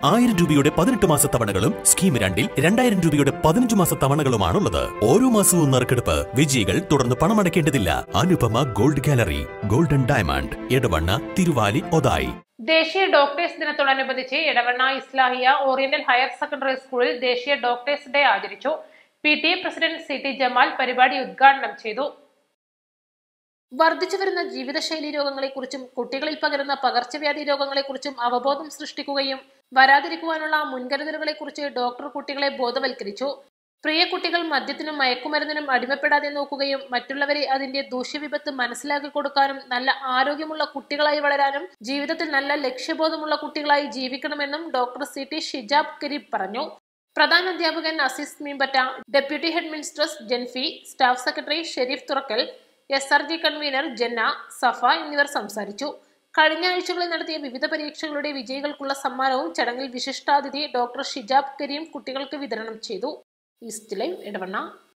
ആയിരം രൂപയുടെ പതിനെട്ട് മാസ തവണകളും സ്കീം രണ്ടിൽ രണ്ടായിരം രൂപയുടെ പതിനഞ്ച് മാസ തവണകളുമാണുള്ളത് ഓരോ മാസവും നറുക്കെടുപ്പ് വിജയികൾ തുടർന്ന് പണമടയ്ക്കേണ്ടതില്ല Anupama gold gallery golden diamond Edavanna Thiruvali Othayi ദേശീയ ഡോക്ടേഴ്സ് ദിനത്തോടനുബന്ധിച്ച് Edavanna Islahiya oriental higher secondary സ്കൂളിൽ ദേശീയ ഡോക്ടേഴ്സ് ഡേ ആചരിച്ചു P T A president C T Jamal പരിപാടി ഉദ്ഘാടനം ചെയ്തു വർദ്ധിച്ചു വരുന്ന ജീവിതശൈലി രോഗങ്ങളെക്കുറിച്ചും കുട്ടികളിൽ പകരുന്ന പകർച്ചവ്യാധി രോഗങ്ങളെക്കുറിച്ചും അവബോധം സൃഷ്ടിക്കുകയും വരാതിരിക്കുവാനുള്ള മുൻകരുതലുകളെക്കുറിച്ച് ഡോക്ടർ കുട്ടികളെ ബോധവൽക്കരിച്ചു പ്രിയ കുട്ടികൾ മദ്യത്തിനും മയക്കുമരുന്നിനും അടിമപ്പെടാതെ നോക്കുകയും മറ്റുള്ളവരെ അതിന്റെ ദൂഷ്യവിപത്ത് മനസ്സിലാക്കി കൊടുക്കാനും നല്ല ആരോഗ്യമുള്ള കുട്ടികളായി വളരാനും ജീവിതത്തിൽ നല്ല ലക്ഷ്യബോധമുള്ള കുട്ടികളായി ജീവിക്കണമെന്നും doctor C T Shijab Kareeb പറഞ്ഞു പ്രധാന അധ്യാപകൻ Azeez Meembatta deputy head ministers Jenfi staff secretary Sherif Thurakkal S R G convener Janna Safa എന്നിവർ സംസാരിച്ചു കഴിഞ്ഞ ആഴ്ചകളിൽ നടത്തിയ വിവിധ പരീക്ഷകളുടെ വിജയികൾക്കുള്ള സമ്മാനവും ചടങ്ങിൽ വിശിഷ്ടാതിഥി ഡോക്ടർ ഷിജാബ് കരീം കുട്ടികൾക്ക് വിതരണം ചെയ്തു ഈസ്റ്റ് ലൈവ് ഇടവണ്ണ